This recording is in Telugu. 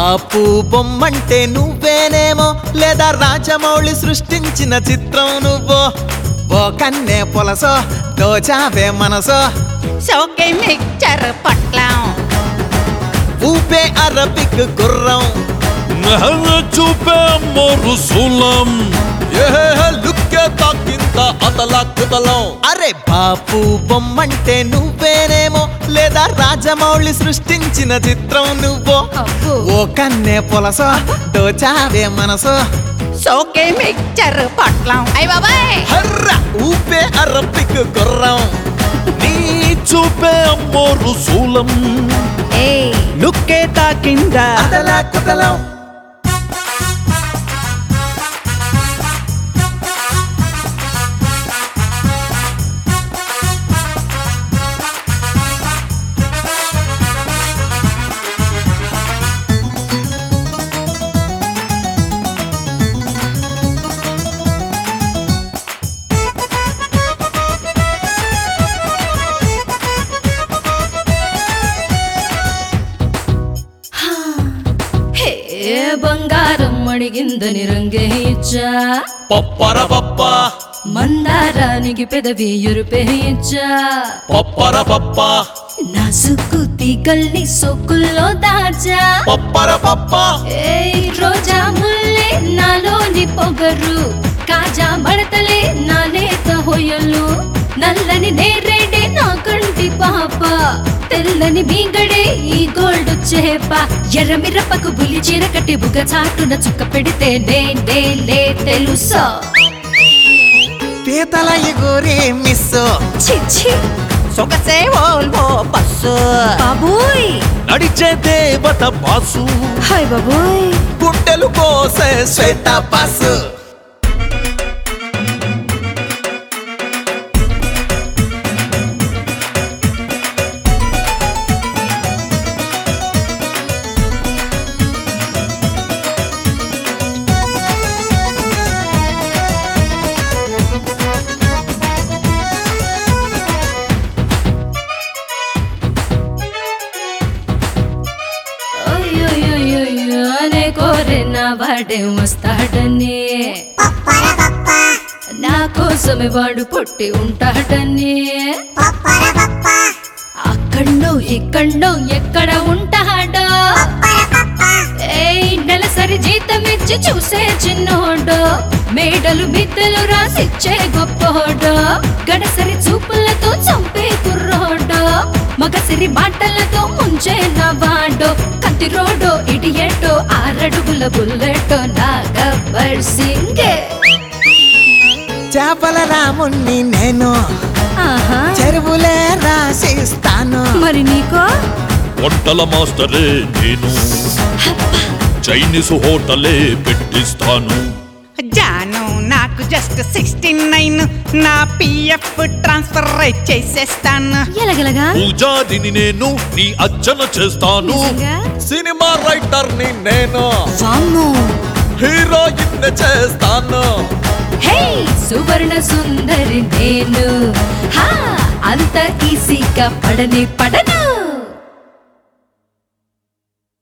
బాపు బొమ్మంటే నువ్వేనేమో లేదా రాజమౌళి సృష్టించిన చిత్రం నువ్వో ఓ కన్నే పొలసో దోచావే మనసో సోకే మిక్చర్ పొట్లం ఊపే అరబిక్ గుర్రం చూపే మరుసులం లుక్కే తాకింత అతల కుతలం అరే బాపు బొమ్మంటే నువ్వేనేమో లేదా రాజమౌళి సృష్టించిన చిత్రం నువ్వో అబ్బో. ఓ కన్నే పొలసో దోచావే మనసో సోకే మిక్చర్ పొట్లం అయ్య బాబాయ్ హర్ర ఊపే అరబిక్ గుర్రం నీ చూపే మరుసులం ఏయ్ లుక్కే తాకిందా అతల కుతలం హే బంగారం అడిగిందని రంగేయించా పప్పర పప్ప మందారానికి పెదవి ఎరుపేయించా పప్పర పప్ప నా సుక్కు తీగల్ని సొక్కుల్లో దాచా పప్పర పప్ప ఏయ్ రోజా ముల్లే నాలోని పొగరు కాజా మడతలే నా నేత హొయలు నల్లని నేరేడే నా కంటి పాప తెల్లని మీగడే ఈ గోల్డ్ చేప ఎర్ర మిరపకు బులి చీర కట్టి బుగ చాటున చుక్క పెడితే నే లే తెలుసా పీతల ఎగురే మిస్ చిచ్చి సొగసే ఓల్వో బస్సు బాబోయ్ నడిచే దేవత బాసు హాయ్ బాబోయ్ గుండెలు కోసే శ్వేత పాస్ అయ్యోయ్యోయ్యో అనే కోరిన వాడే వస్తాడని నా కోసమే వాడు పుట్టి ఉంటాడని అక్కడో ఇక్కడో ఎక్కడ ఉంటాడో ఏయ్ నెలసరి జీతం ఇచ్చి చూసే చిన్నోడో మేడలు బిద్దలు రాసిచ్చే గొప్పోడో గడసరి చూపులతో చంపే కుర్రోడో మగసిరి మాటలతో ముంచే నవాడో కత్తి రోడో ఇడియటో ఆరడుగుల బుల్లెటో నా గబ్బర్ సింగే చేపల రాముణ్ణి నేను ఆహా చెరువులే రాసిస్తాను మరి నీకో వంటల మాస్టరే నేను చైనీస్ హోటలే పెట్టిస్తాను జాను నాకు జస్ట్ సిక్స్టీ నైన్ నా పిఎఫ్ ట్రాన్స్ఫర్ చేసేస్తాను ఎలగలగా పూజారిని నేను నీ అర్చన చేస్తాను నిజంగా? సినిమా రైటర్ ని నేను వామ్మో హీరోయిన్ చేస్తాను హే సువర్ణ సుందరి నేను హా అంత ఈజీగా పడని పడను